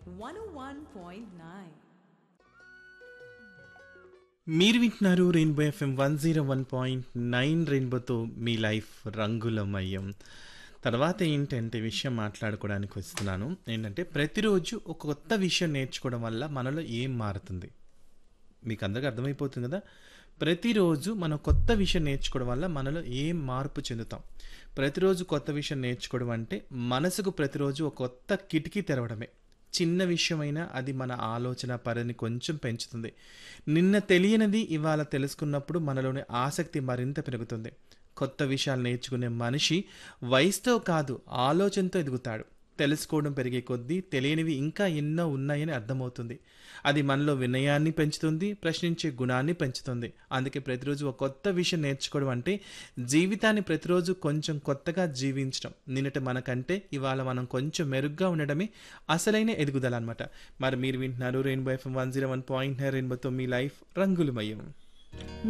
101.9. మీరు వింటున్నారు rainbow FM one zero one point nine రెయిన్బోతో మీ లైఫ్ రంగులమయం తర్వాత ఏంటంటే విషయం మాట్లాడుకోవడానికి వస్తున్నాను ఏంటంటే ప్రతిరోజు ఒక కొత్త విషయం నేర్చుకోవడం వల్ల మనలో ఏం మారుతుంది మీకు అందరికీ అర్థమైపోతుంది కదా ప్రతిరోజు మనం కొత్త విషయం నేర్చుకోవడం వల్ల మనలో ఏం మార్పు చెందుతాం ప్రతిరోజు కొత్త విషయం నేర్చుకోవడం అంటే మనసుకు ప్రతిరోజు ఒక కొత్త కిటికీ తెరవడమే చిన్న విషయమైనా అది మన ఆలోచన పరిధిని కొంచెం పెంచుతుంది నిన్న తెలియనిది ఇవాళ తెలుసుకున్నప్పుడు మనలోని ఆసక్తి మరింత పెరుగుతుంది కొత్త విషయాలు నేర్చుకునే మనిషి వయసుతో కాదు ఆలోచనతో ఎదుగుతాడు తెలుసుకోవడం పెరిగే కొద్దీ తెలియనివి ఇంకా ఎన్నో ఉన్నాయని అర్థమవుతుంది అది మనలో వినయాన్ని పెంచుతుంది ప్రశ్నించే గుణాన్ని పెంచుతుంది అందుకే ప్రతిరోజు ఒక కొత్త విషయం నేర్చుకోవడం అంటే జీవితాన్ని ప్రతిరోజు కొంచెం కొత్తగా జీవించడం నిన్నటి మనకంటే ఇవాళ మనం కొంచెం మెరుగ్గా ఉండడమే అసలైన ఎదుగుదల అనమాట మరి మీరు వింటున్నారు rainbow FM one zero one point రెయిన్బోతో మీ లైఫ్ రంగులమయం